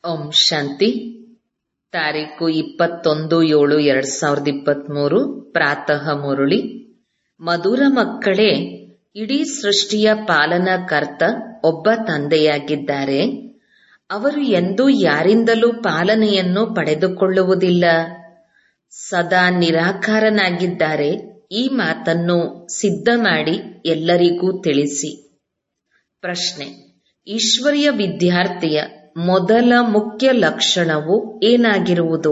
ಓಂ ಶಾಂತಿ ತಾರೀಕು ಇಪ್ಪತ್ತೊಂದು ಏಳು ಎರಡ್ ಸಾವಿರದ ಇಪ್ಪತ್ಮೂರು ಪ್ರಾತಃ ಮುರುಳಿ ಮಧುರ ಮಕ್ಕಳೇ ಇಡೀ ಸೃಷ್ಟಿಯ ಪಾಲನಕರ್ತ ಒಬ್ಬ ತಂದೆಯಾಗಿದ್ದಾರೆ ಅವರು ಎಂದೂ ಯಾರಿಂದಲೂ ಪಾಲನೆಯನ್ನು ಪಡೆದುಕೊಳ್ಳುವುದಿಲ್ಲ ಸದಾ ನಿರಾಕಾರನಾಗಿದ್ದಾರೆ ಈ ಮಾತನ್ನು ಸಿದ್ಧ ಮಾಡಿ ಎಲ್ಲರಿಗೂ ತಿಳಿಸಿ ಪ್ರಶ್ನೆ ಈಶ್ವರ್ಯ ವಿದ್ಯಾರ್ಥಿಯ ಮೊದಲ ಮುಖ್ಯ ಲಕ್ಷಣವು ಏನಾಗಿರುವುದು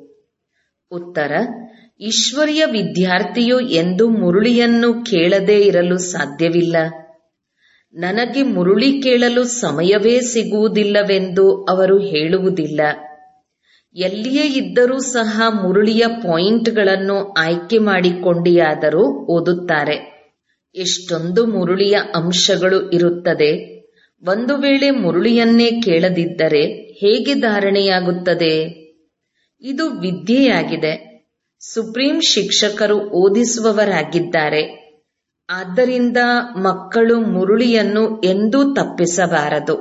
ಉತ್ತರ ಈಶ್ವರ್ಯ ವಿದ್ಯಾರ್ಥಿಯು ಎಂದು ಮುರುಳಿಯನ್ನು ಕೇಳದೇ ಇರಲು ಸಾಧ್ಯವಿಲ್ಲ ನನಗೆ ಮುರುಳಿ ಕೇಳಲು ಸಮಯವೇ ಸಿಗುವುದಿಲ್ಲವೆಂದು ಅವರು ಹೇಳುವುದಿಲ್ಲ ಎಲ್ಲಿಯೇ ಇದ್ದರೂ ಸಹ ಮುರುಳಿಯ ಪಾಯಿಂಟ್ಗಳನ್ನು ಆಯ್ಕೆ ಮಾಡಿಕೊಂಡಿಯಾದರೂ ಓದುತ್ತಾರೆ ಎಷ್ಟೊಂದು ಮುರುಳಿಯ ಅಂಶಗಳು ಇರುತ್ತದೆ ಒಂದು ವೇಳೆ ಮುರುಳಿಯನ್ನೇ ಕೇಳದಿದ್ದರೆ ಹೇಗೆ ಧಾರಣೆಯಾಗುತ್ತದೆ ಇದು ವಿದ್ಯೆಯಾಗಿದೆ ಸುಪ್ರೀಂ ಶಿಕ್ಷಕರು ಓದಿಸುವವರಾಗಿದ್ದಾರೆ ಆದ್ದರಿಂದ ಮಕ್ಕಳು ಮುರುಳಿಯನ್ನು ಎಂದೂ ತಪ್ಪಿಸಬಾರದು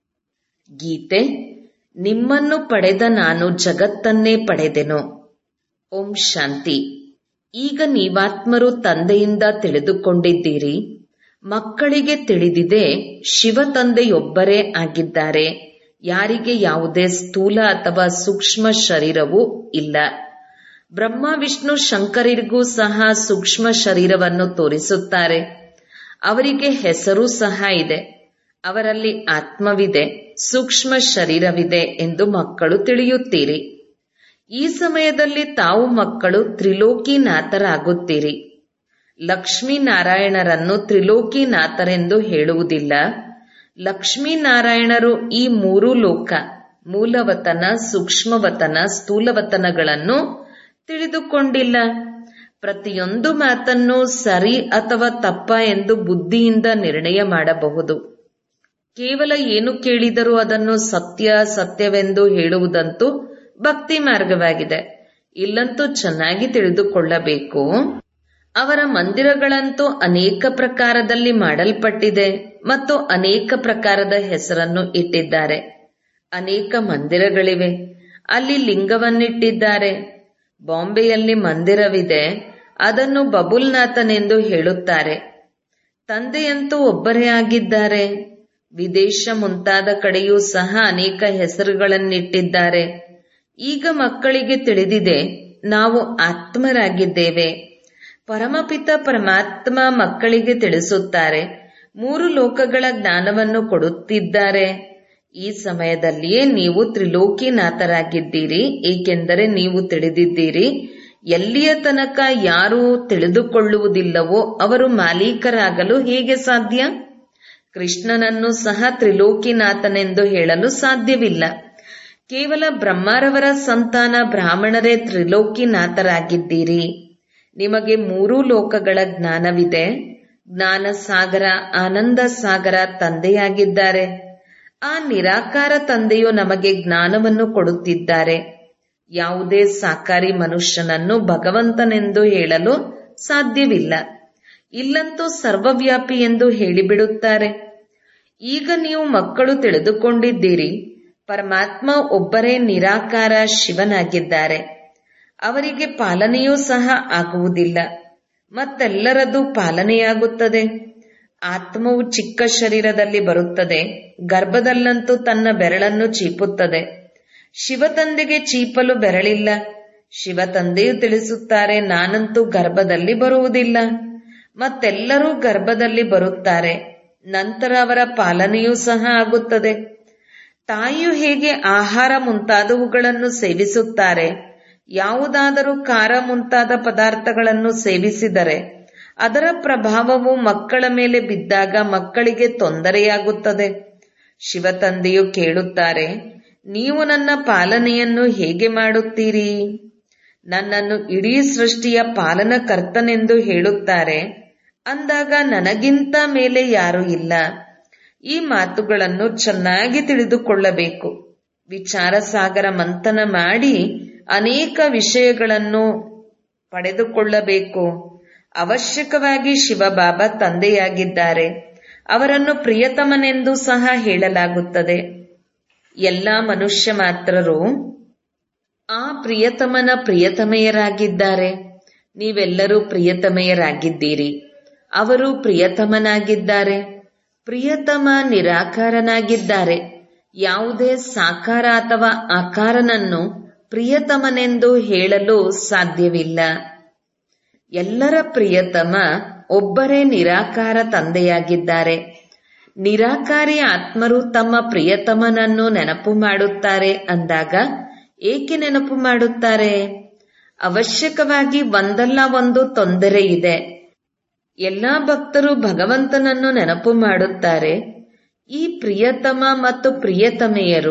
ಗೀತೆ ನಿಮ್ಮನ್ನು ಪಡೆದ ನಾನು ಜಗತ್ತನ್ನೇ ಪಡೆದೆನು ಓಂ ಶಾಂತಿ ಈಗ ನೀವಾತ್ಮರು ತಂದೆಯಿಂದ ತಿಳಿದುಕೊಂಡಿದ್ದೀರಿ ಮಕ್ಕಳಿಗೆ ತಿಳಿದಿದೆ ಶಿವ ತಂದೆಯೊಬ್ಬರೇ ಆಗಿದ್ದಾರೆ ಯಾರಿಗೆ ಯಾವುದೇ ಸ್ಥೂಲ ಅಥವಾ ಸೂಕ್ಷ್ಮ ಶರೀರವೂ ಇಲ್ಲ ಬ್ರಹ್ಮ ವಿಷ್ಣು ಶಂಕರಿಗೂ ಸಹ ಸೂಕ್ಷ್ಮ ಶರೀರವನ್ನು ತೋರಿಸುತ್ತಾರೆ ಅವರಿಗೆ ಹೆಸರು ಸಹ ಇದೆ ಅವರಲ್ಲಿ ಆತ್ಮವಿದೆ ಸೂಕ್ಷ್ಮ ಶರೀರವಿದೆ ಎಂದು ಮಕ್ಕಳು ತಿಳಿಯುತ್ತೀರಿ ಈ ಸಮಯದಲ್ಲಿ ತಾವು ಮಕ್ಕಳು ತ್ರಿಲೋಕಿನಾಥರಾಗುತ್ತೀರಿ ಲಕ್ಷ್ಮೀನಾರಾಯಣರನ್ನು ತ್ರಿಲೋಕಿನಾಥರೆಂದು ಹೇಳುವುದಿಲ್ಲ ಲಕ್ಷ್ಮೀನಾರಾಯಣರು ಈ ಮೂರು ಲೋಕ ಮೂಲವತನ ಸೂಕ್ಷ್ಮವತನ ಸ್ಥೂಲವತನಗಳನ್ನು ತಿಳಿದುಕೊಂಡಿಲ್ಲ ಪ್ರತಿಯೊಂದು ಮಾತನ್ನು ಸರಿ ಅಥವಾ ತಪ್ಪ ಎಂದು ಬುದ್ಧಿಯಿಂದ ನಿರ್ಣಯ ಮಾಡಬಹುದು ಕೇವಲ ಏನು ಕೇಳಿದರೂ ಅದನ್ನು ಸತ್ಯ ಸತ್ಯವೆಂದು ಹೇಳುವುದಂತೂ ಭಕ್ತಿ ಮಾರ್ಗವಾಗಿದೆ ಇಲ್ಲಂತೂ ಚೆನ್ನಾಗಿ ತಿಳಿದುಕೊಳ್ಳಬೇಕು ಅವರ ಮಂದಿರಗಳಂತೂ ಅನೇಕ ಪ್ರಕಾರದಲ್ಲಿ ಮಾಡಲ್ಪಟ್ಟಿದೆ ಮತ್ತು ಅನೇಕ ಪ್ರಕಾರದ ಹೆಸರನ್ನು ಇಟ್ಟಿದ್ದಾರೆ ಅನೇಕ ಮಂದಿರಗಳಿವೆ ಅಲ್ಲಿ ಲಿಂಗವನ್ನಿಟ್ಟಿದ್ದಾರೆ ಬಾಂಬೆಯಲ್ಲಿ ಮಂದಿರವಿದೆ ಅದನ್ನು ಬಬುಲ್ನಾಥನೆಂದು ಹೇಳುತ್ತಾರೆ ತಂದೆಯಂತೂ ಒಬ್ಬರೇ ಆಗಿದ್ದಾರೆ ವಿದೇಶ ಮುಂತಾದ ಕಡೆಯೂ ಸಹ ಅನೇಕ ಹೆಸರುಗಳನ್ನಿಟ್ಟಿದ್ದಾರೆ ಈಗ ಮಕ್ಕಳಿಗೆ ತಿಳಿದಿದೆ ನಾವು ಆತ್ಮರಾಗಿದ್ದೇವೆ ಪರಮಪಿತ ಪರಮಾತ್ಮ ಮಕ್ಕಳಿಗೆ ತಿಳಿಸುತ್ತಾರೆ ಮೂರು ಲೋಕಗಳ ಜ್ಞಾನವನ್ನು ಕೊಡುತ್ತಿದ್ದಾರೆ ಈ ಸಮಯದಲ್ಲಿಯೇ ನೀವು ತ್ರಿಲೋಕಿನಾಥರಾಗಿದ್ದೀರಿ ಏಕೆಂದರೆ ನೀವು ತಿಳಿದಿದ್ದೀರಿ ಎಲ್ಲಿಯ ತನಕ ಯಾರು ತಿಳಿದುಕೊಳ್ಳುವುದಿಲ್ಲವೋ ಅವರು ಮಾಲೀಕರಾಗಲು ಹೇಗೆ ಸಾಧ್ಯ ಕೃಷ್ಣನನ್ನು ಸಹ ತ್ರಿಲೋಕಿನಾಥನೆಂದು ಹೇಳಲು ಸಾಧ್ಯವಿಲ್ಲ ಕೇವಲ ಬ್ರಹ್ಮರವರ ಸಂತಾನ ಬ್ರಾಹ್ಮಣರೇ ತ್ರಿಲೋಕಿನಾಥರಾಗಿದ್ದೀರಿ ನಿಮಗೆ ಮೂರೂ ಲೋಕಗಳ ಜ್ಞಾನವಿದೆ ಜ್ಞಾನ ಸಾಗರ ಆನಂದ ಸಾಗರ ತಂದೆಯಾಗಿದ್ದಾರೆ ಆ ನಿರಾಕಾರ ತಂದೆಯು ನಮಗೆ ಜ್ಞಾನವನ್ನು ಕೊಡುತ್ತಿದ್ದಾರೆ ಯಾವುದೇ ಸಾಕಾರಿ ಮನುಷ್ಯನನ್ನು ಭಗವಂತನೆಂದು ಹೇಳಲು ಸಾಧ್ಯವಿಲ್ಲ ಇಲ್ಲಂತೂ ಸರ್ವವ್ಯಾಪಿ ಎಂದು ಹೇಳಿಬಿಡುತ್ತಾರೆ ಈಗ ನೀವು ಮಕ್ಕಳು ತಿಳಿದುಕೊಂಡಿದ್ದೀರಿ ಪರಮಾತ್ಮ ಒಬ್ಬರೇ ನಿರಾಕಾರ ಶಿವನಾಗಿದ್ದಾರೆ ಅವರಿಗೆ ಪಾಲನೆಯೂ ಸಹ ಆಗುವುದಿಲ್ಲ ಮತ್ತೆಲ್ಲರದು ಪಾಲನೆಯಾಗುತ್ತದೆ ಆತ್ಮವು ಚಿಕ್ಕ ಶರೀರದಲ್ಲಿ ಬರುತ್ತದೆ ಗರ್ಭದಲ್ಲಂತೂ ತನ್ನ ಬೆರಳನ್ನು ಚೀಪುತ್ತದೆ ಶಿವತಂದೆಗೆ ಚೀಪಲು ಬೆರಳಿಲ್ಲ ಶಿವತಂದೆಯು ತಿಳಿಸುತ್ತಾರೆ ನಾನಂತೂ ಗರ್ಭದಲ್ಲಿ ಬರುವುದಿಲ್ಲ ಮತ್ತೆಲ್ಲರೂ ಗರ್ಭದಲ್ಲಿ ಬರುತ್ತಾರೆ ನಂತರ ಅವರ ಪಾಲನೆಯೂ ಸಹ ಆಗುತ್ತದೆ ತಾಯಿಯು ಹೇಗೆ ಆಹಾರ ಮುಂತಾದವುಗಳನ್ನು ಸೇವಿಸುತ್ತಾರೆ ಯಾವುದಾದರೂ ಖಾರ ಮುಂತಾದ ಪದಾರ್ಥಗಳನ್ನು ಸೇವಿಸಿದರೆ ಅದರ ಪ್ರಭಾವವು ಮಕ್ಕಳ ಮೇಲೆ ಬಿದ್ದಾಗ ಮಕ್ಕಳಿಗೆ ತೊಂದರೆಯಾಗುತ್ತದೆ ಶಿವತಂದೆಯು ಕೇಳುತ್ತಾರೆ ನೀವು ನನ್ನ ಪಾಲನೆಯನ್ನು ಹೇಗೆ ಮಾಡುತ್ತೀರಿ ನನ್ನನ್ನು ಇಡೀ ಸೃಷ್ಟಿಯ ಪಾಲನಕರ್ತನೆಂದು ಹೇಳುತ್ತಾರೆ ಅಂದಾಗ ನನಗಿಂತ ಮೇಲೆ ಯಾರೂ ಇಲ್ಲ ಈ ಮಾತುಗಳನ್ನು ಚೆನ್ನಾಗಿ ತಿಳಿದುಕೊಳ್ಳಬೇಕು ವಿಚಾರ ಸಾಗರ ಮಂಥನ ಮಾಡಿ ಅನೇಕ ವಿಷಯಗಳನ್ನು ಪಡೆದುಕೊಳ್ಳಬೇಕು ಅವಶ್ಯಕವಾಗಿ ಶಿವಬಾಬಾ ತಂದೆಯಾಗಿದ್ದಾರೆ ಅವರನ್ನು ಪ್ರಿಯತಮನೆಂದು ಸಹ ಹೇಳಲಾಗುತ್ತದೆ ಎಲ್ಲ ಮನುಷ್ಯ ಮಾತ್ರರು ಆ ಪ್ರಿಯತಮನ ಪ್ರಿಯತಮೆಯರಾಗಿದ್ದಾರೆ ನೀವೆಲ್ಲರೂ ಪ್ರಿಯತಮೆಯರಾಗಿದ್ದೀರಿ ಅವರು ಪ್ರಿಯತಮನಾಗಿದ್ದಾರೆ ಪ್ರಿಯತಮ ನಿರಾಕಾರನಾಗಿದ್ದಾರೆ ಯಾವುದೇ ಸಾಕಾರ ಅಥವಾ ಆಕಾರನನ್ನು ಪ್ರಿಯತಮನೆಂದು ಹೇಳಲು ಸಾಧ್ಯವಿಲ್ಲ ಎಲ್ಲರ ಪ್ರಿಯತಮ ಒಬ್ಬರೇ ನಿರಾಕಾರ ತಂದೆಯಾಗಿದ್ದಾರೆ ನಿರಾಕಾರಿ ಆತ್ಮರು ತಮ್ಮ ಪ್ರಿಯತಮನನ್ನು ನೆನಪು ಮಾಡುತ್ತಾರೆ ಅಂದಾಗ ಏಕೆ ನೆನಪು ಮಾಡುತ್ತಾರೆ ಅವಶ್ಯಕವಾಗಿ ಒಂದಲ್ಲ ಒಂದು ತೊಂದರೆ ಇದೆ ಎಲ್ಲಾ ಭಕ್ತರು ಭಗವಂತನನ್ನು ನೆನಪು ಮಾಡುತ್ತಾರೆ ಈ ಪ್ರಿಯತಮ ಮತ್ತು ಪ್ರಿಯತಮೆಯರು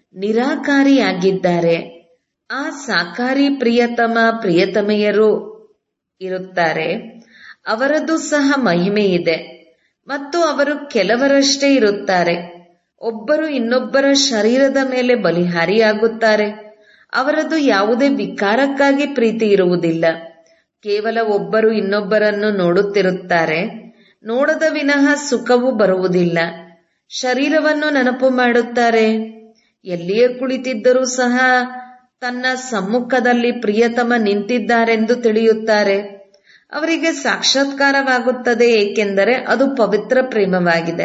ನಿರಾಕಾರಿಯಾಗಿದ್ದಾರೆ ಆ ಸಾಕಾರಿ ಪ್ರಿಯತಮ ಪ್ರಿಯತಮೆಯರು ಇರುತ್ತಾರೆ ಅವರದು ಸಹ ಮಹಿಮೆ ಇದೆ ಮತ್ತು ಅವರು ಕೆಲವರಷ್ಟೇ ಇರುತ್ತಾರೆ ಒಬ್ಬರು ಇನ್ನೊಬ್ಬರ ಶರೀರದ ಮೇಲೆ ಬಲಿಹಾರಿಯಾಗುತ್ತಾರೆ ಅವರದು ಯಾವುದೇ ವಿಕಾರಕ್ಕಾಗಿ ಪ್ರೀತಿ ಇರುವುದಿಲ್ಲ ಕೇವಲ ಒಬ್ಬರು ಇನ್ನೊಬ್ಬರನ್ನು ನೋಡುತ್ತಿರುತ್ತಾರೆ ನೋಡದ ವಿನಃ ಸುಖವು ಬರುವುದಿಲ್ಲ ಶರೀರವನ್ನು ನೆನಪು ಮಾಡುತ್ತಾರೆ ಎಲ್ಲಿಯೇ ಕುಳಿತಿದ್ದರೂ ಸಹ ತನ್ನ ಸಮ್ಮುಖದಲ್ಲಿ ಪ್ರಿಯತಮ ನಿಂತಿದ್ದಾರೆಂದು ತಿಳಿಯುತ್ತಾರೆ ಅವರಿಗೆ ಸಾಕ್ಷಾತ್ಕಾರವಾಗುತ್ತದೆ ಏಕೆಂದರೆ ಅದು ಪವಿತ್ರ ಪ್ರೇಮವಾಗಿದೆ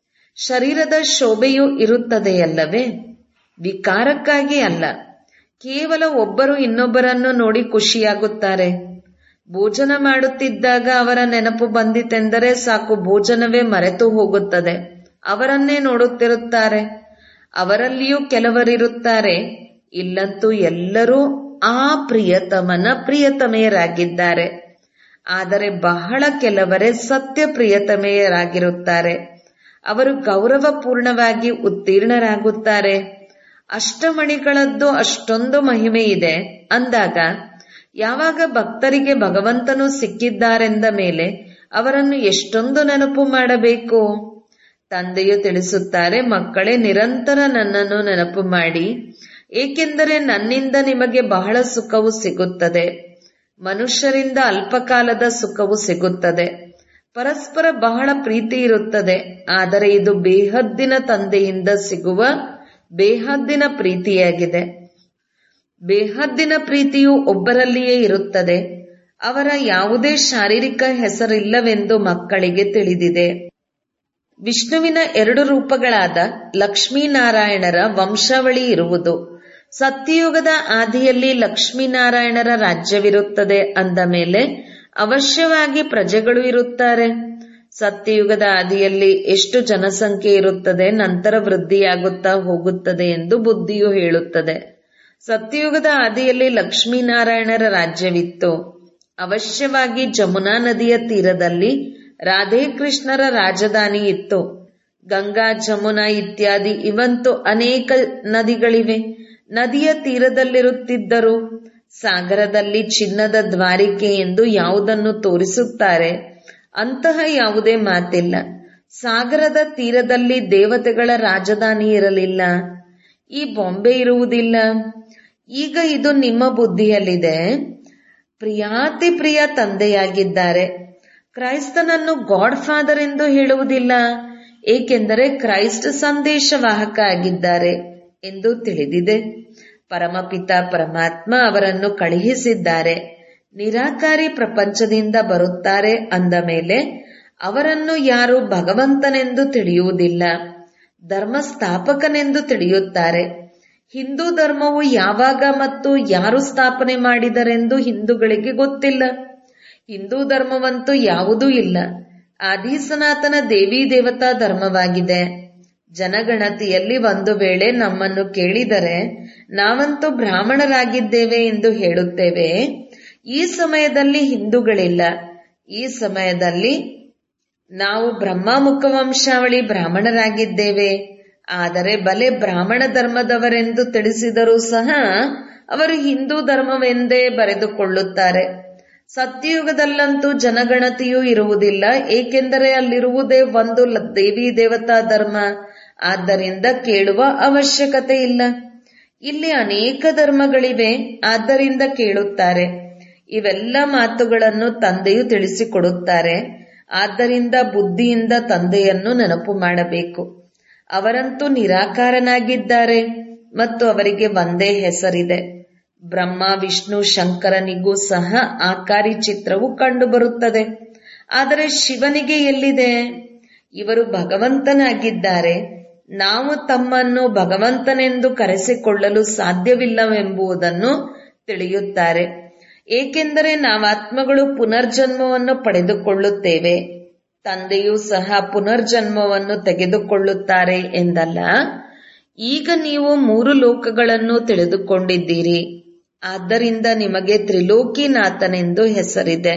ಶರೀರದ ಶೋಭೆಯೂ ಇರುತ್ತದೆಯಲ್ಲವೇ ವಿಕಾರಕ್ಕಾಗಿ ಅಲ್ಲ ಕೇವಲ ಒಬ್ಬರು ಇನ್ನೊಬ್ಬರನ್ನು ನೋಡಿ ಖುಷಿಯಾಗುತ್ತಾರೆ ಭೋಜನ ಮಾಡುತ್ತಿದ್ದಾಗ ಅವರ ನೆನಪು ಬಂದಿತೆಂದರೆ ಸಾಕು ಭೋಜನವೇ ಮರೆತು ಹೋಗುತ್ತದೆ ಅವರನ್ನೇ ನೋಡುತ್ತಿರುತ್ತಾರೆ ಅವರಲ್ಲಿಯೂ ಕೆಲವರಿರುತ್ತಾರೆ ಇಲ್ಲಂತೂ ಎಲ್ಲರೂ ಆ ಪ್ರಿಯತಮನ ಪ್ರಿಯತಮೆಯರಾಗಿದ್ದಾರೆ ಆದರೆ ಬಹಳ ಕೆಲವರೇ ಸತ್ಯ ಪ್ರಿಯತಮೆಯರಾಗಿರುತ್ತಾರೆ ಅವರು ಗೌರವಪೂರ್ಣವಾಗಿ ಉತ್ತೀರ್ಣರಾಗುತ್ತಾರೆ ಅಷ್ಟಮಣಿಗಳದ್ದು ಅಷ್ಟೊಂದು ಮಹಿಮೆ ಇದೆ ಅಂದಾಗ ಯಾವಾಗ ಭಕ್ತರಿಗೆ ಭಗವಂತನು ಸಿಕ್ಕಿದ್ದಾರೆಂದ ಮೇಲೆ ಅವರನ್ನು ಎಷ್ಟೊಂದು ನೆನಪು ಮಾಡಬೇಕು ತಂದೆಯು ತಿಳಿಸುತ್ತಾರೆ ಮಕ್ಕಳೇ ನಿರಂತರ ನನ್ನನ್ನು ನೆನಪು ಮಾಡಿ ಏಕೆಂದರೆ ನನ್ನಿಂದ ನಿಮಗೆ ಬಹಳ ಸುಖವು ಸಿಗುತ್ತದೆ ಮನುಷ್ಯರಿಂದ ಅಲ್ಪಕಾಲದ ಸುಖವು ಸಿಗುತ್ತದೆ ಪರಸ್ಪರ ಬಹಳ ಪ್ರೀತಿ ಇರುತ್ತದೆ ಆದರೆ ಇದು ಬೇಹದ್ದಿನ ತಂದೆಯಿಂದ ಸಿಗುವ ಬೇಹದ್ದಿನ ಪ್ರೀತಿಯಾಗಿದೆ ಬೇಹದ್ದಿನ ಪ್ರೀತಿಯು ಒಬ್ಬರಲ್ಲಿಯೇ ಇರುತ್ತದೆ ಅವರ ಯಾವುದೇ ಶಾರೀರಿಕ ಹೆಸರಿಲ್ಲವೆಂದು ಮಕ್ಕಳಿಗೆ ತಿಳಿದಿದೆ ವಿಷ್ಣುವಿನ ಎರಡು ರೂಪಗಳಾದ ಲಕ್ಷ್ಮೀನಾರಾಯಣರ ವಂಶಾವಳಿ ಇರುವುದು ಸತ್ಯಯುಗದ ಆದಿಯಲ್ಲಿ ಲಕ್ಷ್ಮೀನಾರಾಯಣರ ರಾಜ್ಯವಿರುತ್ತದೆ ಅಂದ ಮೇಲೆ ಅವಶ್ಯವಾಗಿ ಪ್ರಜೆಗಳು ಇರುತ್ತಾರೆ ಸತ್ಯಯುಗದ ಆದಿಯಲ್ಲಿ ಎಷ್ಟು ಜನಸಂಖ್ಯೆ ಇರುತ್ತದೆ ನಂತರ ವೃದ್ಧಿಯಾಗುತ್ತಾ ಹೋಗುತ್ತದೆ ಎಂದು ಬುದ್ಧಿಯು ಹೇಳುತ್ತದೆ ಸತ್ಯಯುಗದ ಆದಿಯಲ್ಲಿ ಲಕ್ಷ್ಮೀನಾರಾಯಣರ ರಾಜ್ಯವಿತ್ತು ಅವಶ್ಯವಾಗಿ ಜಮುನಾ ನದಿಯ ತೀರದಲ್ಲಿ ರಾಧೇಕೃಷ್ಣರ ರಾಜಧಾನಿ ಇತ್ತು ಗಂಗಾ ಜಮುನಾ ಇತ್ಯಾದಿ ಇವಂತೂ ಅನೇಕ ನದಿಗಳಿವೆ ನದಿಯ ತೀರದಲ್ಲಿರುತ್ತಿದ್ದರು ಸಾಗರದಲ್ಲಿ ಚಿನ್ನದ ದ್ವಾರಿಕೆ ಎಂದು ಯಾವುದನ್ನು ತೋರಿಸುತ್ತಾರೆ ಅಂತಹ ಯಾವುದೇ ಮಾತಿಲ್ಲ ಸಾಗರದ ತೀರದಲ್ಲಿ ದೇವತೆಗಳ ರಾಜಧಾನಿ ಇರಲಿಲ್ಲ ಈ ಬೊಂಬೆ ಇರುವುದಿಲ್ಲ ಈಗ ಇದು ನಿಮ್ಮ ಬುದ್ಧಿಯಲ್ಲಿದೆ ಪ್ರಿಯಾತಿ ಪ್ರಿಯ ತಂದೆಯಾಗಿದ್ದಾರೆ ಕ್ರೈಸ್ತನನ್ನು ಗಾಡ್ ಫಾದರ್ ಎಂದು ಹೇಳುವುದಿಲ್ಲ ಏಕೆಂದರೆ ಕ್ರೈಸ್ಟ್ ಸಂದೇಶವಾಹಕ ಆಗಿದ್ದಾರೆ ಎಂದು ತಿಳಿದಿದೆ ಪರಮಪಿತ ಪರಮಾತ್ಮ ಅವರನ್ನು ಕಳುಹಿಸಿದ್ದಾರೆ ನಿರಾಕಾರಿ ಪ್ರಪಂಚದಿಂದ ಬರುತ್ತಾರೆ ಅಂದ ಮೇಲೆ ಅವರನ್ನು ಯಾರು ಭಗವಂತನೆಂದು ತಿಳಿಯುವುದಿಲ್ಲ ಧರ್ಮ ಸ್ಥಾಪಕನೆಂದು ತಿಳಿಯುತ್ತಾರೆ ಹಿಂದೂ ಧರ್ಮವು ಯಾವಾಗ ಮತ್ತು ಯಾರು ಸ್ಥಾಪನೆ ಮಾಡಿದರೆಂದು ಹಿಂದೂಗಳಿಗೆ ಗೊತ್ತಿಲ್ಲ ಹಿಂದೂ ಧರ್ಮವಂತೂ ಯಾವುದೂ ಇಲ್ಲ ಆದಿ ಸನಾತನ ದೇವಿ ದೇವತಾ ಧರ್ಮವಾಗಿದೆ ಜನಗಣತಿಯಲ್ಲಿ ಒಂದು ವೇಳೆ ನಮ್ಮನ್ನು ಕೇಳಿದರೆ ನಾವಂತೂ ಬ್ರಾಹ್ಮಣರಾಗಿದ್ದೇವೆ ಎಂದು ಹೇಳುತ್ತೇವೆ ಈ ಸಮಯದಲ್ಲಿ ಹಿಂದೂಗಳಿಲ್ಲ ಈ ಸಮಯದಲ್ಲಿ ನಾವು ಬ್ರಹ್ಮ ಮುಖವಂಶಾವಳಿ ಬ್ರಾಹ್ಮಣರಾಗಿದ್ದೇವೆ ಆದರೆ ಬಲೆ ಬ್ರಾಹ್ಮಣ ಧರ್ಮದವರೆಂದು ತಿಳಿಸಿದರೂ ಸಹ ಅವರು ಹಿಂದೂ ಧರ್ಮವೆಂದೇ ಬರೆದುಕೊಳ್ಳುತ್ತಾರೆ ಸತ್ಯಯುಗದಲ್ಲಂತೂ ಜನಗಣತಿಯೂ ಇರುವುದಿಲ್ಲ ಏಕೆಂದರೆ ಅಲ್ಲಿರುವುದೇ ಒಂದು ದೇವಿ ದೇವತಾ ಧರ್ಮ ಆದ್ದರಿಂದ ಕೇಳುವ ಅವಶ್ಯಕತೆ ಇಲ್ಲ ಇಲ್ಲಿ ಅನೇಕ ಧರ್ಮಗಳಿವೆ ಆದ್ದರಿಂದ ಕೇಳುತ್ತಾರೆ ಇವೆಲ್ಲ ಮಾತುಗಳನ್ನು ತಂದೆಯು ತಿಳಿಸಿಕೊಡುತ್ತಾರೆ ಆದ್ದರಿಂದ ಬುದ್ಧಿಯಿಂದ ತಂದೆಯನ್ನು ನೆನಪು ಮಾಡಬೇಕು ಅವರಂತೂ ನಿರಾಕಾರನಾಗಿದ್ದಾರೆ ಮತ್ತು ಅವರಿಗೆ ಒಂದೇ ಹೆಸರಿದೆ ಬ್ರಹ್ಮ ವಿಷ್ಣು ಶಂಕರನಿಗೂ ಸಹ ಆಕಾರಿ ಚಿತ್ರವು ಕಂಡುಬರುತ್ತದೆ ಆದರೆ ಶಿವನಿಗೆ ಎಲ್ಲಿದೆ ಇವರು ಭಗವಂತನಾಗಿದ್ದಾರೆ ನಾವು ತಮ್ಮನ್ನು ಭಗವಂತನೆಂದು ಕರೆಸಿಕೊಳ್ಳಲು ಸಾಧ್ಯವಿಲ್ಲವೆಂಬುದನ್ನು ತಿಳಿಯುತ್ತಾರೆ ಏಕೆಂದರೆ ನಾವಾತ್ಮಗಳು ಪುನರ್ಜನ್ಮವನ್ನು ಪಡೆದುಕೊಳ್ಳುತ್ತೇವೆ ತಂದೆಯೂ ಸಹ ಪುನರ್ಜನ್ಮವನ್ನು ತೆಗೆದುಕೊಳ್ಳುತ್ತಾರೆ ಎಂದಲ್ಲ ಈಗ ನೀವು ಮೂರು ಲೋಕಗಳನ್ನು ತಿಳಿದುಕೊಂಡಿದ್ದೀರಿ ಆದ್ದರಿಂದ ನಿಮಗೆ ತ್ರಿಲೋಕಿನಾಥನೆಂದು ಹೆಸರಿದೆ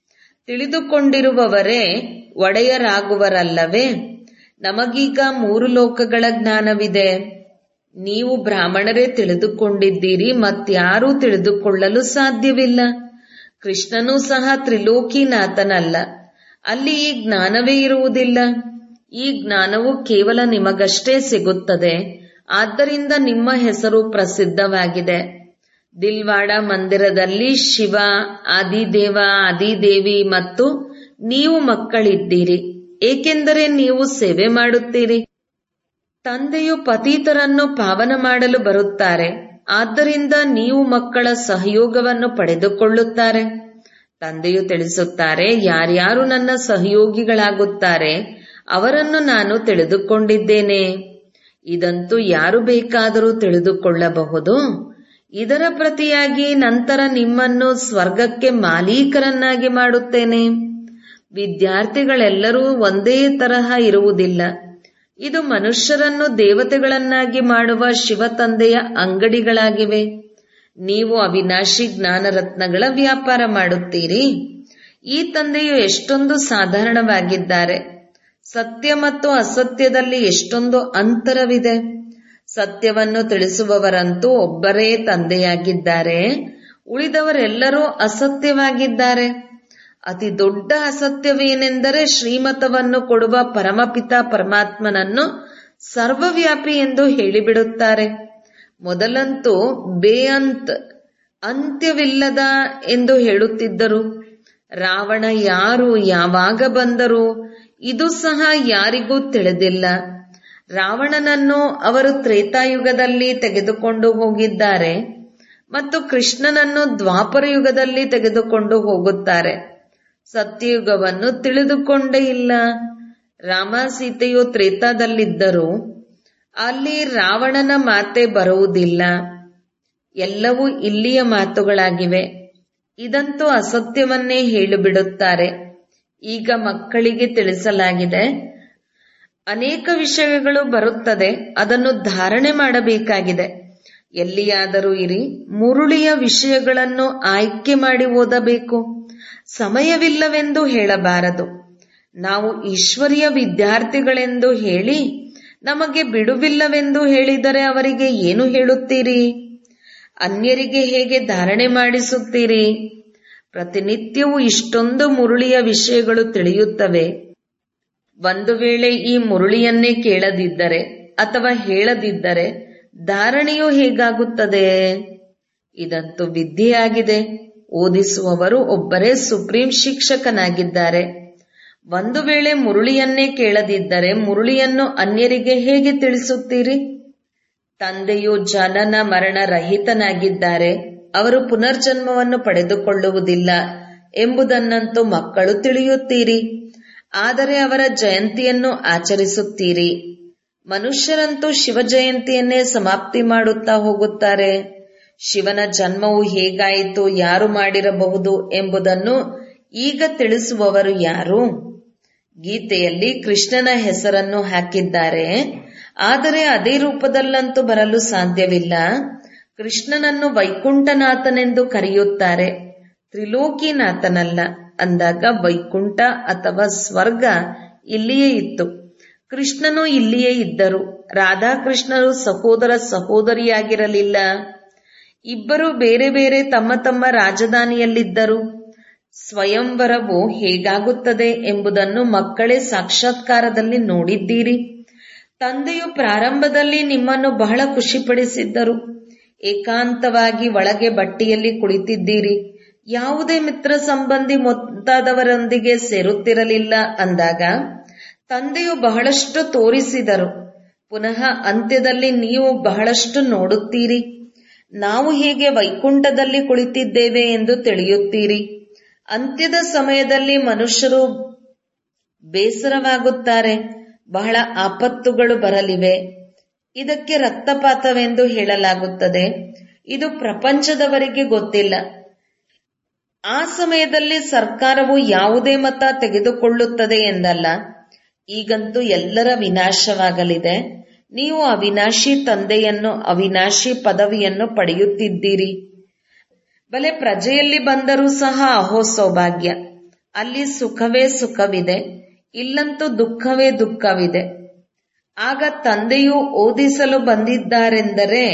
ತಿಳಿದುಕೊಂಡಿರುವವರೇ ಒಡೆಯರಾಗುವರಲ್ಲವೇ ನಮಗೀಗ ಮೂರು ಲೋಕಗಳ ಜ್ಞಾನವಿದೆ ನೀವು ಬ್ರಾಹ್ಮಣರೇ ತಿಳಿದುಕೊಂಡಿದ್ದೀರಿ ಮತ್ಯಾರೂ ತಿಳಿದುಕೊಳ್ಳಲು ಸಾಧ್ಯವಿಲ್ಲ ಕೃಷ್ಣನೂ ಸಹ ತ್ರಿಲೋಕಿನಾಥನಲ್ಲ ಅಲ್ಲಿ ಈ ಜ್ಞಾನವೇ ಇರುವುದಿಲ್ಲ ಈ ಜ್ಞಾನವು ಕೇವಲ ನಿಮಗಷ್ಟೇ ಸಿಗುತ್ತದೆ ಆದ್ದರಿಂದ ನಿಮ್ಮ ಹೆಸರು ಪ್ರಸಿದ್ಧವಾಗಿದೆ ದಿಲ್ವಾಡ ಮಂದಿರದಲ್ಲಿ ಶಿವ ಆದಿದೇವ ಆದಿದೇವಿ ಮತ್ತು ನೀವು ಮಕ್ಕಳಿದ್ದೀರಿ ಏಕೆಂದರೆ ನೀವು ಸೇವೆ ಮಾಡುತ್ತೀರಿ ತಂದೆಯು ಪತೀತರನ್ನು ಪಾವನ ಮಾಡಲು ಬರುತ್ತಾರೆ ಆದ್ದರಿಂದ ನೀವು ಮಕ್ಕಳ ಸಹಯೋಗವನ್ನು ಪಡೆದುಕೊಳ್ಳುತ್ತಾರೆ ತಂದೆಯು ತಿಳಿಸುತ್ತಾರೆ ಯಾರ್ಯಾರು ನನ್ನ ಸಹಯೋಗಿಗಳಾಗುತ್ತಾರೆ ಅವರನ್ನು ನಾನು ತಿಳಿದುಕೊಂಡಿದ್ದೇನೆ ಇದಂತೂ ಯಾರು ಬೇಕಾದರೂ ತಿಳಿದುಕೊಳ್ಳಬಹುದು ಇದರ ಪ್ರತಿಯಾಗಿ ನಂತರ ನಿಮ್ಮನ್ನು ಸ್ವರ್ಗಕ್ಕೆ ಮಾಲೀಕರನ್ನಾಗಿ ಮಾಡುತ್ತೇನೆ ವಿದ್ಯಾರ್ಥಿಗಳೆಲ್ಲರೂ ಒಂದೇ ತರಹ ಇರುವುದಿಲ್ಲ ಇದು ಮನುಷ್ಯರನ್ನು ದೇವತೆಗಳನ್ನಾಗಿ ಮಾಡುವ ಶಿವ ತಂದೆಯ ಅಂಗಡಿಗಳಾಗಿವೆ ನೀವು ಅವಿನಾಶಿ ಜ್ಞಾನರತ್ನಗಳ ವ್ಯಾಪಾರ ಮಾಡುತ್ತೀರಿ ಈ ತಂದೆಯು ಎಷ್ಟೊಂದು ಸಾಧಾರಣವಾಗಿದ್ದಾರೆ ಸತ್ಯ ಮತ್ತು ಅಸತ್ಯದಲ್ಲಿ ಎಷ್ಟೊಂದು ಅಂತರವಿದೆ ಸತ್ಯವನ್ನು ತಿಳಿಸುವವರಂತೂ ಒಬ್ಬರೇ ತಂದೆಯಾಗಿದ್ದಾರೆ ಉಳಿದವರೆಲ್ಲರೂ ಅಸತ್ಯವಾಗಿದ್ದಾರೆ ಅತಿ ದೊಡ್ಡ ಅಸತ್ಯವೇನೆಂದರೆ ಶ್ರೀಮತವನ್ನು ಕೊಡುವ ಪರಮಪಿತ ಪರಮಾತ್ಮನನ್ನು ಸರ್ವವ್ಯಾಪಿ ಎಂದು ಹೇಳಿಬಿಡುತ್ತಾರೆ ಮೊದಲಂತೂ ಬೇಅಂತ್ ಅಂತ್ಯವಿಲ್ಲದ ಎಂದು ಹೇಳುತ್ತಿದ್ದರು ರಾವಣ ಯಾರು ಯಾವಾಗ ಬಂದರು ಇದು ಸಹ ಯಾರಿಗೂ ತಿಳಿದಿಲ್ಲ ರಾವಣನನ್ನು ಅವರು ತ್ರೇತಾಯುಗದಲ್ಲಿ ತೆಗೆದುಕೊಂಡು ಹೋಗಿದ್ದಾರೆ ಮತ್ತು ಕೃಷ್ಣನನ್ನು ದ್ವಾಪರ ಯುಗದಲ್ಲಿ ತೆಗೆದುಕೊಂಡು ಹೋಗುತ್ತಾರೆ ಸತ್ಯಯುಗವನ್ನು ತಿಳಿದುಕೊಂಡೇ ಇಲ್ಲ ರಾಮ ಸೀತೆಯು ತ್ರೇತಾದಲ್ಲಿದ್ದರು ಅಲ್ಲಿ ರಾವಣನ ಮಾತೆ ಬರುವುದಿಲ್ಲ ಎಲ್ಲವೂ ಇಲ್ಲಿಯ ಮಾತುಗಳಾಗಿವೆ ಇದಂತೂ ಅಸತ್ಯವನ್ನೇ ಹೇಳಿಬಿಡುತ್ತಾರೆ ಈಗ ಮಕ್ಕಳಿಗೆ ತಿಳಿಸಲಾಗಿದೆ ಅನೇಕ ವಿಷಯಗಳು ಬರುತ್ತದೆ ಅದನ್ನು ಧಾರಣೆ ಮಾಡಬೇಕಾಗಿದೆ ಎಲ್ಲಿಯಾದರೂ ಇರಿ ಮುರುಳಿಯ ವಿಷಯಗಳನ್ನು ಆಯ್ಕೆ ಮಾಡಿ ಓದಬೇಕು ಸಮಯವಿಲ್ಲವೆಂದು ಹೇಳಬಾರದು ನಾವು ಈಶ್ವರಿಯ ವಿದ್ಯಾರ್ಥಿಗಳೆಂದು ಹೇಳಿ ನಮಗೆ ಬಿಡುವಿಲ್ಲವೆಂದು ಹೇಳಿದರೆ ಅವರಿಗೆ ಏನು ಹೇಳುತ್ತೀರಿ ಅನ್ಯರಿಗೆ ಹೇಗೆ ಧಾರಣೆ ಮಾಡಿಸುತ್ತೀರಿ ಪ್ರತಿನಿತ್ಯವೂ ಇಷ್ಟೊಂದು ಮುರುಳಿಯ ವಿಷಯಗಳು ತಿಳಿಯುತ್ತವೆ ಒಂದು ವೇಳೆ ಈ ಮುರುಳಿಯನ್ನೇ ಕೇಳದಿದ್ದರೆ ಅಥವಾ ಹೇಳದಿದ್ದರೆ ಧಾರಣೆಯು ಹೇಗಾಗುತ್ತದೆ ಇದಂತೂ ವಿದ್ಯೆಯಾಗಿದೆ ಓದಿಸುವವರು ಒಬ್ಬರೇ ಸುಪ್ರೀಂ ಶಿಕ್ಷಕನಾಗಿದ್ದಾರೆ ಒಂದು ವೇಳೆ ಮುರುಳಿಯನ್ನೇ ಕೇಳದಿದ್ದರೆ ಮುರುಳಿಯನ್ನು ಅನ್ಯರಿಗೆ ಹೇಗೆ ತಿಳಿಸುತ್ತೀರಿ ತಂದೆಯು ಜನನ ಮರಣ ರಹಿತನಾಗಿದ್ದಾರೆ ಅವರು ಪುನರ್ಜನ್ಮವನ್ನು ಪಡೆದುಕೊಳ್ಳುವುದಿಲ್ಲ ಎಂಬುದನ್ನಂತೂ ಮಕ್ಕಳು ತಿಳಿಯುತ್ತೀರಿ ಆದರೆ ಅವರ ಜಯಂತಿಯನ್ನು ಆಚರಿಸುತ್ತೀರಿ ಮನುಷ್ಯರಂತೂ ಶಿವ ಜಯಂತಿಯನ್ನೇ ಸಮಾಪ್ತಿ ಮಾಡುತ್ತಾ ಹೋಗುತ್ತಾರೆ ಶಿವನ ಜನ್ಮವು ಹೇಗಾಯಿತು ಯಾರು ಮಾಡಿರಬಹುದು ಎಂಬುದನ್ನು ಈಗ ತಿಳಿಸುವವರು ಯಾರು ಗೀತೆಯಲ್ಲಿ ಕೃಷ್ಣನ ಹೆಸರನ್ನು ಹಾಕಿದ್ದಾರೆ ಆದರೆ ಅದೇ ರೂಪದಲ್ಲಂತೂ ಬರಲು ಸಾಧ್ಯವಿಲ್ಲ ಕೃಷ್ಣನನ್ನು ವೈಕುಂಠನಾಥನೆಂದು ಕರೆಯುತ್ತಾರೆ ತ್ರಿಲೋಕಿನಾಥನಲ್ಲ ಅಂದಾಗ ವೈಕುಂಠ ಅಥವಾ ಸ್ವರ್ಗ ಇಲ್ಲಿಯೇ ಇತ್ತು ಕೃಷ್ಣನು ಇಲ್ಲಿಯೇ ಇದ್ದರು ರಾಧಾಕೃಷ್ಣರು ಸಹೋದರ ಸಹೋದರಿಯಾಗಿರಲಿಲ್ಲ ಇಬ್ಬರು ಬೇರೆ ಬೇರೆ ತಮ್ಮ ತಮ್ಮ ರಾಜಧಾನಿಯಲ್ಲಿದ್ದರು ಸ್ವಯಂವರವು ಹೇಗಾಗುತ್ತದೆ ಎಂಬುದನ್ನು ಮಕ್ಕಳೇ ಸಾಕ್ಷಾತ್ಕಾರದಲ್ಲಿ ನೋಡಿದ್ದೀರಿ ತಂದೆಯು ಪ್ರಾರಂಭದಲ್ಲಿ ನಿಮ್ಮನ್ನು ಬಹಳ ಖುಷಿಪಡಿಸಿದ್ದರು ಏಕಾಂತವಾಗಿ ಒಳಗೆ ಬಟ್ಟಿಯಲ್ಲಿ ಕುಳಿತಿದ್ದೀರಿ ಯಾವುದೇ ಮಿತ್ರ ಸಂಬಂಧಿ ಮೊತ್ತಾದವರೊಂದಿಗೆ ಸೇರುತ್ತಿರಲಿಲ್ಲ ಅಂದಾಗ ತಂದೆಯು ಬಹಳಷ್ಟು ತೋರಿಸಿದರು ಪುನಃ ಅಂತ್ಯದಲ್ಲಿ ನೀವು ಬಹಳಷ್ಟು ನೋಡುತ್ತೀರಿ ನಾವು ಹೇಗೆ ವೈಕುಂಠದಲ್ಲಿ ಕುಳಿತಿದ್ದೇವೆ ಎಂದು ತಿಳಿಯುತ್ತೀರಿ ಅಂತ್ಯದ ಸಮಯದಲ್ಲಿ ಮನುಷ್ಯರು ಬೇಸರವಾಗುತ್ತಾರೆ ಬಹಳ ಆಪತ್ತುಗಳು ಬರಲಿವೆ ಇದಕ್ಕೆ ರಕ್ತಪಾತವೆಂದು ಹೇಳಲಾಗುತ್ತದೆ ಇದು ಪ್ರಪಂಚದವರಿಗೆ ಗೊತ್ತಿಲ್ಲ ಆ ಸಮಯದಲ್ಲಿ ಸರ್ಕಾರವು ಯಾವುದೇ ಮತ ತೆಗೆದುಕೊಳ್ಳುತ್ತದೆ ಎಂದಲ್ಲ ಈಗಂತೂ ಎಲ್ಲರ ವಿನಾಶವಾಗಲಿದೆ ನೀವು ಅವಿನಾಶಿ ತಂದೆಯನ್ನು ಅವಿನಾಶಿ ಪದವಿಯನ್ನು ಪಡೆಯುತ್ತಿದ್ದೀರಿ ಬಲೆ ಪ್ರಜೆಯಲ್ಲಿ ಬಂದರೂ ಸಹ ಅಹೋ ಸೌಭಾಗ್ಯ ಅಲ್ಲಿ ಸುಖವೇ ಸುಖವಿದೆ ಇಲ್ಲಂತೂ ದುಃಖವೇ ದುಃಖವಿದೆ ಆಗ ತಂದೆಯು ಓದಿಸಲು ಬಂದಿದ್ದಾರೆಂದರೆ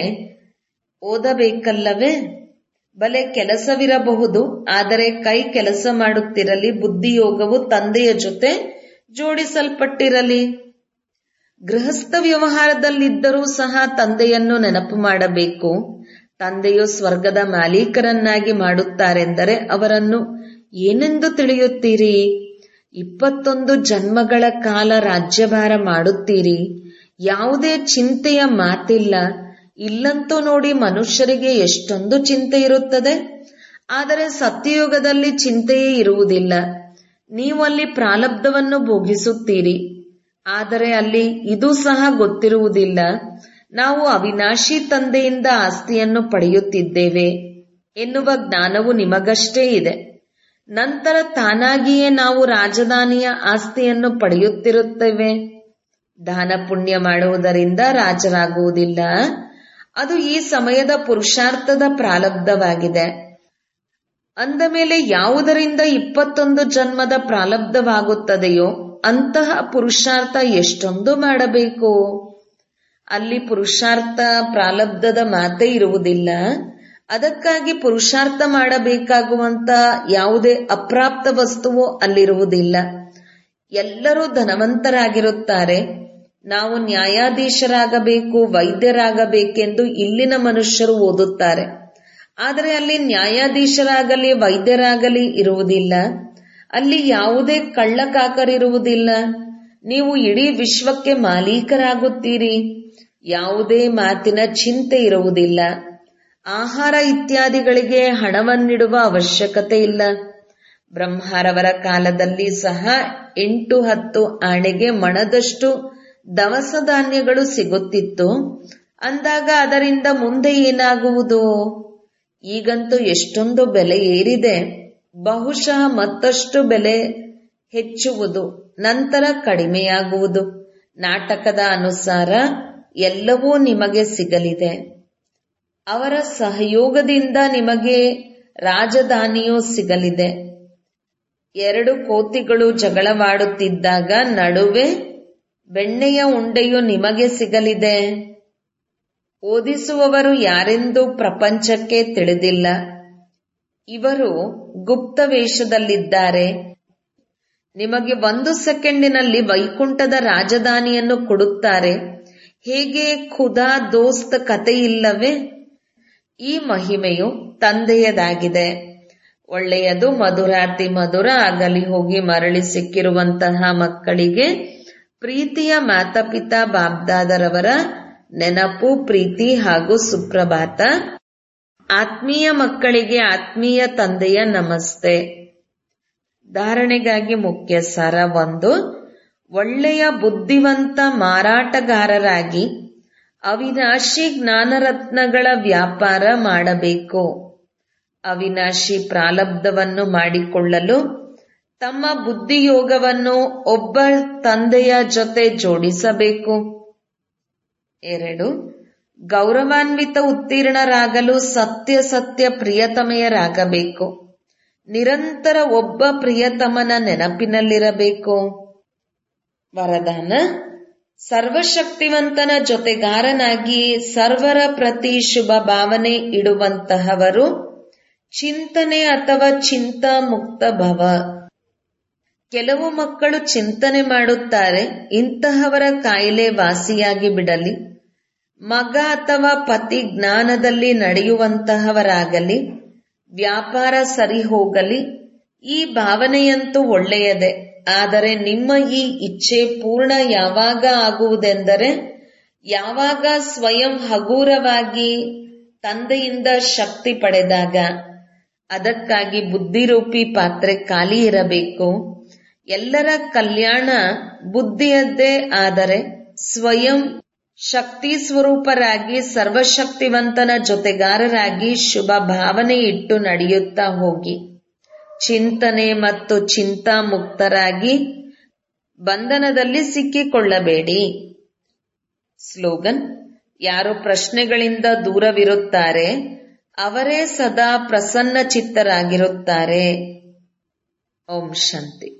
ಓದಬೇಕಲ್ಲವೇ ಬಲೆ ಕೆಲಸವಿರಬಹುದು ಆದರೆ ಕೈ ಕೆಲಸ ಮಾಡುತ್ತಿರಲಿ ಬುದ್ಧಿಯೋಗವು ತಂದೆಯ ಜೊತೆ ಜೋಡಿಸಲ್ಪಟ್ಟಿರಲಿ ಗೃಹಸ್ಥ ವ್ಯವಹಾರದಲ್ಲಿದ್ದರೂ ಸಹ ತಂದೆಯನ್ನು ನೆನಪು ಮಾಡಬೇಕು ತಂದೆಯು ಸ್ವರ್ಗದ ಮಾಲೀಕರನ್ನಾಗಿ ಮಾಡುತ್ತಾರೆಂದರೆ ಅವರನ್ನು ಏನೆಂದು ತಿಳಿಯುತ್ತೀರಿ ಇಪ್ಪತ್ತೊಂದು ಜನ್ಮಗಳ ಕಾಲ ರಾಜ್ಯಭಾರ ಮಾಡುತ್ತೀರಿ ಯಾವುದೇ ಚಿಂತೆಯ ಮಾತಿಲ್ಲ ಇಲ್ಲಂತೂ ನೋಡಿ ಮನುಷ್ಯರಿಗೆ ಎಷ್ಟೊಂದು ಚಿಂತೆ ಇರುತ್ತದೆ ಆದರೆ ಸತ್ಯಯುಗದಲ್ಲಿ ಚಿಂತೆಯೇ ಇರುವುದಿಲ್ಲ ನೀವು ಅಲ್ಲಿ ಪ್ರಾಲಬ್ಧವನ್ನು ಭೋಗಿಸುತ್ತೀರಿ ಆದರೆ ಅಲ್ಲಿ ಇದು ಸಹ ಗೊತ್ತಿರುವುದಿಲ್ಲ ನಾವು ಅವಿನಾಶಿ ತಂದೆಯಿಂದ ಆಸ್ತಿಯನ್ನು ಪಡೆಯುತ್ತಿದ್ದೇವೆ ಎನ್ನುವ ಜ್ಞಾನವು ನಿಮಗಷ್ಟೇ ಇದೆ ನಂತರ ತಾನಾಗಿಯೇ ನಾವು ರಾಜಧಾನಿಯ ಆಸ್ತಿಯನ್ನು ಪಡೆಯುತ್ತಿರುತ್ತೇವೆ ದಾನ ಪುಣ್ಯ ಮಾಡುವುದರಿಂದ ರಾಜರಾಗುವುದಿಲ್ಲ ಅದು ಈ ಸಮಯದ ಪುರುಷಾರ್ಥದ ಪ್ರಾಲಬ್ಧವಾಗಿದೆ ಅಂದ ಮೇಲೆ ಯಾವುದರಿಂದ ಇಪ್ಪತ್ತೊಂದು ಜನ್ಮದ ಪ್ರಾಲಬ್ಧವಾಗುತ್ತದೆಯೋ ಅಂತಹ ಪುರುಷಾರ್ಥ ಎಷ್ಟೊಂದು ಮಾಡಬೇಕು ಅಲ್ಲಿ ಪುರುಷಾರ್ಥ ಪ್ರಾಲಬ್ಧದ ಮಾತೇ ಇರುವುದಿಲ್ಲ ಅದಕ್ಕಾಗಿ ಪುರುಷಾರ್ಥ ಮಾಡಬೇಕಾಗುವಂತ ಯಾವುದೇ ಅಪ್ರಾಪ್ತ ವಸ್ತುವು ಅಲ್ಲಿರುವುದಿಲ್ಲ ಎಲ್ಲರೂ ಧನವಂತರಾಗಿರುತ್ತಾರೆ ನಾವು ನ್ಯಾಯಾಧೀಶರಾಗಬೇಕು ವೈದ್ಯರಾಗಬೇಕೆಂದು ಇಲ್ಲಿನ ಮನುಷ್ಯರು ಓದುತ್ತಾರೆ ಆದರೆ ಅಲ್ಲಿ ನ್ಯಾಯಾಧೀಶರಾಗಲಿ ವೈದ್ಯರಾಗಲಿ ಇರುವುದಿಲ್ಲ ಅಲ್ಲಿ ಯಾವುದೇ ಕಳ್ಳಕಾಕರಿರುವುದಿಲ್ಲ ನೀವು ಇಡೀ ವಿಶ್ವಕ್ಕೆ ಮಾಲೀಕರಾಗುತ್ತೀರಿ ಯಾವುದೇ ಮಾತಿನ ಚಿಂತೆ ಇರುವುದಿಲ್ಲ ಆಹಾರ ಇತ್ಯಾದಿಗಳಿಗೆ ಹಣವನ್ನಿಡುವ ಅವಶ್ಯಕತೆ ಇಲ್ಲ ಬ್ರಹ್ಮಾರವರ ಕಾಲದಲ್ಲಿ ಸಹ ಎಂಟು ಹತ್ತು ಆಣೆಗೆ ಮಣದಷ್ಟು ದವಸ ಧಾನ್ಯಗಳು ಸಿಗುತ್ತಿತ್ತು ಅಂದಾಗ ಅದರಿಂದ ಮುಂದೆ ಏನಾಗುವುದು ಈಗಂತೂ ಎಷ್ಟೊಂದು ಬೆಲೆ ಏರಿದೆ ಬಹುಶಃ ಮತ್ತಷ್ಟು ಬೆಲೆ ಹೆಚ್ಚುವುದು ನಂತರ ಕಡಿಮೆಯಾಗುವುದು ನಾಟಕದ ಅನುಸಾರ ಎಲ್ಲವೂ ನಿಮಗೆ ಸಿಗಲಿದೆ ಅವರ ಸಹಯೋಗದಿಂದ ನಿಮಗೆ ರಾಜಧಾನಿಯೂ ಸಿಗಲಿದೆ ಎರಡು ಕೋತಿಗಳು ಜಗಳವಾಡುತ್ತಿದ್ದಾಗ ನಡುವೆ ಬೆಣ್ಣೆಯ ಉಂಡೆಯು ನಿಮಗೆ ಸಿಗಲಿದೆ ಓದಿಸುವವರು ಯಾರೆಂದು ಪ್ರಪಂಚಕ್ಕೆ ತಿಳಿದಿಲ್ಲ ಇವರು ಗುಪ್ತ ವೇಷದಲ್ಲಿದ್ದಾರೆ ನಿಮಗೆ ಒಂದು ಸೆಕೆಂಡಿನಲ್ಲಿ ವೈಕುಂಠದ ರಾಜಧಾನಿಯನ್ನು ಕೊಡುತ್ತಾರೆ ಹೇಗೆ ಖುದಾ ದೋಸ್ತ್ ಕಥೆಯಿಲ್ಲವೇ ಈ ಮಹಿಮೆಯು ತಂದೆಯದಾಗಿದೆ ಒಳ್ಳೆಯದು ಮಧುರಾತಿ ಮಧುರ ಆಗಲಿ ಹೋಗಿ ಮರಳಿ ಸಿಕ್ಕಿರುವಂತಹ ಮಕ್ಕಳಿಗೆ ಪ್ರೀತಿಯ ಮಾತಾಪಿತಾ ಬಾಬ್ದಾದರವರ ನೆನಪು ಪ್ರೀತಿ ಹಾಗೂ ಸುಪ್ರಭಾತ ಆತ್ಮೀಯ ಮಕ್ಕಳಿಗೆ ಆತ್ಮೀಯ ತಂದೆಯ ನಮಸ್ತೆ ಧಾರಣೆಗಾಗಿ ಮುಖ್ಯ ಸಾರ ಒಂದು ಒಳ್ಳೆಯ ಬುದ್ಧಿವಂತ ಮಾರಾಟಗಾರರಾಗಿ ಅವಿನಾಶಿ ಜ್ಞಾನರತ್ನಗಳ ವ್ಯಾಪಾರ ಮಾಡಬೇಕು ಅವಿನಾಶಿ ಪ್ರಾಲಬ್ಧವನ್ನು ಮಾಡಿಕೊಳ್ಳಲು ತಮ್ಮ ಬುದ್ಧಿಯೋಗವನ್ನು ಒಬ್ಬ ತಂದೆಯ ಜೊತೆ ಜೋಡಿಸಬೇಕು ಎರಡು ಗೌರವಾನ್ವಿತ ಉತ್ತೀರ್ಣರಾಗಲು ಸತ್ಯ ಸತ್ಯ ಪ್ರಿಯತಮೆಯರಾಗಬೇಕು ನಿರಂತರ ಒಬ್ಬ ಪ್ರಿಯತಮನ ನೆನಪಿನಲ್ಲಿರಬೇಕು ವರದಾನ ಸರ್ವಶಕ್ತಿವಂತನ ಜೊತೆಗಾರನಾಗಿ ಸರ್ವರ ಪ್ರತಿ ಶುಭ ಭಾವನೆ ಇಡುವಂತಹವರು ಚಿಂತನೆ ಅಥವಾ ಚಿಂತಾ ಮುಕ್ತ ಭವ ಕೆಲವು ಮಕ್ಕಳು ಚಿಂತನೆ ಮಾಡುತ್ತಾರೆ ಇಂತಹವರ ಕಾಯಿಲೆ ವಾಸಿಯಾಗಿ ಬಿಡಲಿ ಮಗ ಅಥವಾ ಪತಿ ಜ್ಞಾನದಲ್ಲಿ ನಡೆಯುವಂತಹವರಾಗಲಿ ವ್ಯಾಪಾರ ಸರಿ ಹೋಗಲಿ ಈ ಭಾವನೆಯಂತೂ ಒಳ್ಳೆಯದೇ ಆದರೆ ನಿಮ್ಮ ಈ ಇಚ್ಛೆ ಪೂರ್ಣ ಯಾವಾಗ ಆಗುವುದೆಂದರೆ ಯಾವಾಗ ಸ್ವಯಂ ಹಗೂರವಾಗಿ ತಂದೆಯಿಂದ ಶಕ್ತಿ ಪಡೆದಾಗ ಅದಕ್ಕಾಗಿ ಬುದ್ಧಿರೂಪಿ ಪಾತ್ರೆ ಖಾಲಿ ಇರಬೇಕು ಎಲ್ಲರ ಕಲ್ಯಾಣ ಬುದ್ಧಿಯದ್ದೇ ಆದರೆ ಸ್ವಯಂ ಶಕ್ತಿ ಸ್ವರೂಪರಾಗಿ ಸರ್ವಶಕ್ತಿವಂತನ ಜೊತೆಗಾರರಾಗಿ ಶುಭ ಭಾವನೆ ಇಟ್ಟು ನಡೆಯುತ್ತಾ ಹೋಗಿ ಚಿಂತನೆ ಮತ್ತು ಚಿಂತಾ ಮುಕ್ತರಾಗಿ ಬಂಧನದಲ್ಲಿ ಸಿಕ್ಕಿಕೊಳ್ಳಬೇಡಿ ಸ್ಲೋಗನ್ ಯಾರು ಪ್ರಶ್ನೆಗಳಿಂದ ದೂರವಿರುತ್ತಾರೆ ಅವರೇ ಸದಾ ಪ್ರಸನ್ನ ಚಿತ್ತರಾಗಿರುತ್ತಾರೆ ಓಂ ಶಾಂತಿ